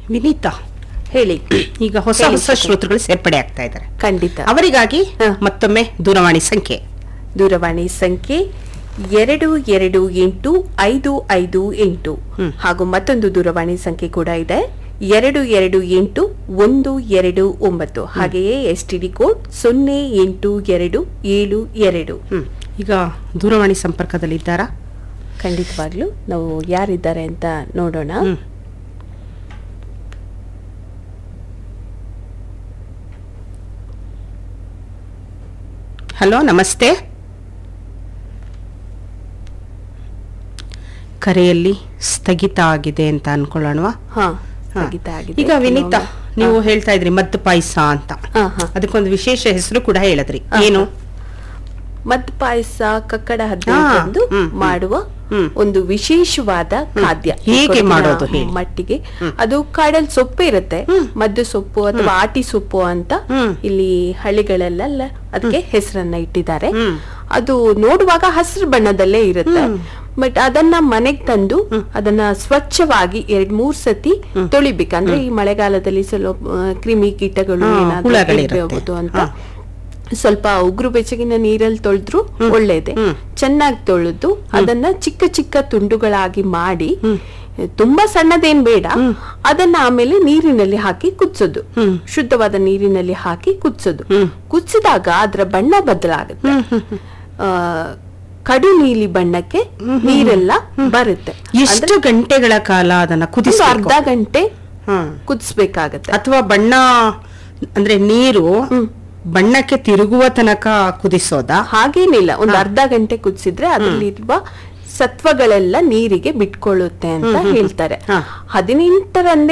ವಿನೀತಾ ಹೇಳಿ ಈಗ ಹೊಸ ಹೇಳಿ ಹೊಸ ಸಖಿ. ಶ್ರೋತೃಗಳು ಸೇರ್ಪಡೆ ಆಗ್ತಾ ಇದ್ದಾರೆ ಖಂಡಿತ ಅವರಿಗಾಗಿ ಹ. ಮತ್ತೊಮ್ಮೆ ದೂರವಾಣಿ ಸಂಖ್ಯೆ ದೂರವಾಣಿ ಸಂಖ್ಯೆ ಎರಡು ಎರಡು ಎಂಟು ಐದು ಐದು ಎಂಟು ಹ್ಮ್. ಹಾಗೂ ಮತ್ತೊಂದು ದೂರವಾಣಿ ಸಂಖ್ಯೆ ಕೂಡ ಇದೆ ಎರಡು ಎರಡು ಎಂಟು ಒಂದು ಎರಡು ಒಂಬತ್ತು ಹಾಗೆಯೇ ಎಸ್ ಟಿ ಡಿ ಕೋಡ್ ಸೊನ್ನೆ ಎಂಟು ಎರಡು ಏಳು ಎರಡು ಹ್ಮ್. ಈಗ ದೂರವಾಣಿ ಸಂಪರ್ಕದಲ್ಲಿದ್ದಾರಾ ಖಂಡಿತವಾಗ್ಲೂ ನಾವು ಯಾರಿದ್ದಾರೆ ಅಂತ ನೋಡೋಣ ಹ್ಮ್. ಹಲೋ ನಮಸ್ತೆ ಕರೆಯಲ್ಲಿ ಸ್ಥಗಿತ ಆಗಿದೆ ಅಂತ ಅನ್ಕೊಳ್ಳೋಣವಾ ಹಾ ಹಾ. ಸ್ಥಗಿತ ಆಗಿದೆ. ಈಗ ವಿನೀತಾ ಕೆಲವೊಮ್ಮೆ- ನೀವು ಹೇಳ್ತಾ ಇದ್ರಿ ಮದ್ದು ಪಾಯಸ ಅಂತ ಹಾ, ಹಾ. ಅದಕ್ಕೊಂದು ವಿಶೇಷ ಹೆಸರು ಕೂಡ ಹೇಳಿದ್ರಿ ಹಾ, ಏನು ಹಾ. ಮದ್ ಪಾಯಸ ಕಕ್ಕಡ ಹಾ, ಹದಿನೈದು ಹ್ಮ್, ಹ್ಮ್. ಮಾಡುವ ಹ್ಮ್. ಒಂದು ವಿಶೇಷವಾದ ಖಾದ್ಯ ಹೇಗೆ ಕೊಡಗಿನ ಮಾಡೋದು ಹೇಳಿ. ಮಟ್ಟಿಗೆ ಅದು ಕಾಡಲ್ ಸೊಪ್ಪು ಇರುತ್ತೆ ಮದ್ದು ಸೊಪ್ಪು ಅಥವಾ ಆಟಿ ಸೊಪ್ಪು ಅಂತ ಹ್ಮ್. ಇಲ್ಲಿ ಹಳ್ಳಿಗಳಲ್ಲೆಲ್ಲ ಅದಕ್ಕೆ ಹೆಸರನ್ನ ಇಟ್ಟಿದ್ದಾರೆ ಹ್ಮ್. ಅದು ನೋಡುವಾಗ ಹಸಿರು ಬಣ್ಣದಲ್ಲೇ ಇರುತ್ತೆ ಬಟ್ ಅದನ್ನ ಮನೆಗ್ ತಂದು ಅದನ್ನ ಸ್ವಚ್ಛವಾಗಿ ಎರಡ್ ಮೂರ್ ಸತಿ ತೊಳಿಬೇಕು ಅಂದ್ರೆ ಈ ಮಳೆಗಾಲದಲ್ಲಿ ಸ್ವಲ್ಪ ಆ, ಕ್ರಿಮಿ ಕೀಟಗಳು ಹಾ, ಏನಾದ್ರು ಹುಳಗಳಿರುತ್ತೆ. ಇರ್ಬೋದು ಅಂತ ಹಾ. ಸ್ವಲ್ಪ ಉಗುರು ಬೆಚ್ಚಗಿನ ನೀರಲ್ಲಿ ತೊಳೆದ್ರು ಒಳ್ಳೇದೆ ಹ್ಮ್. ಚೆನ್ನಾಗಿ ತೊಳೆದು ಅದನ್ನ ಚಿಕ್ಕ ಚಿಕ್ಕ ತುಂಡುಗಳಾಗಿ ಮಾಡಿ ತುಂಬಾ ಸಣ್ಣದೇನ್ ಬೇಡ ಅದನ್ನ ಆಮೇಲೆ ನೀರಿನಲ್ಲಿ ಹಾಕಿ ಕುದಿಸೋದು ಹ್ಮ್. ಶುದ್ಧವಾದ ನೀರಿನಲ್ಲಿ ಹಾಕಿ ಕುದಿಸೋದು ಹ್ಮ್. ಕುದಿಸಿದಾಗ ಅದರ ಬಣ್ಣ ಬದಲಾಗುತ್ತೆ ಆ, ಕಡು ನೀಲಿ ಬಣ್ಣಕ್ಕೆ ನೀರೆಲ್ಲ ಬರುತ್ತೆ ಎಷ್ಟು ಗಂಟೆಗಳ ಕಾಲ ಅದನ್ನ ಒಂದು ಕುದಿಸಬೇಕು ಅರ್ಧ ಗಂಟೆ ಹ್ಮ್. ಕುದಿಸ್ಬೇಕಾಗತ್ತೆ ಅಥವಾ ಬಣ್ಣ ಅಂದ್ರೆ ನೀರು ಬಣ್ಣಕ್ಕೆ ತಿರುಗುವ ತನಕ ಕುದಿಸೋದಾ ಹಾಗೇನಿಲ್ಲ ಒಂದು ಅರ್ಧ ಗಂಟೆ ಕುದಿಸಿದ್ರೆ ಅದರಲ್ಲಿರುವ ಸತ್ವಗಳೆಲ್ಲ ನೀರಿಗೆ ಬಿಟ್ಕೊಳ್ಳುತ್ತೆ ಅಂತ ಹೇಳ್ತಾರೆ ಹಾ. ಹದಿನೆಂಟರಂದೇ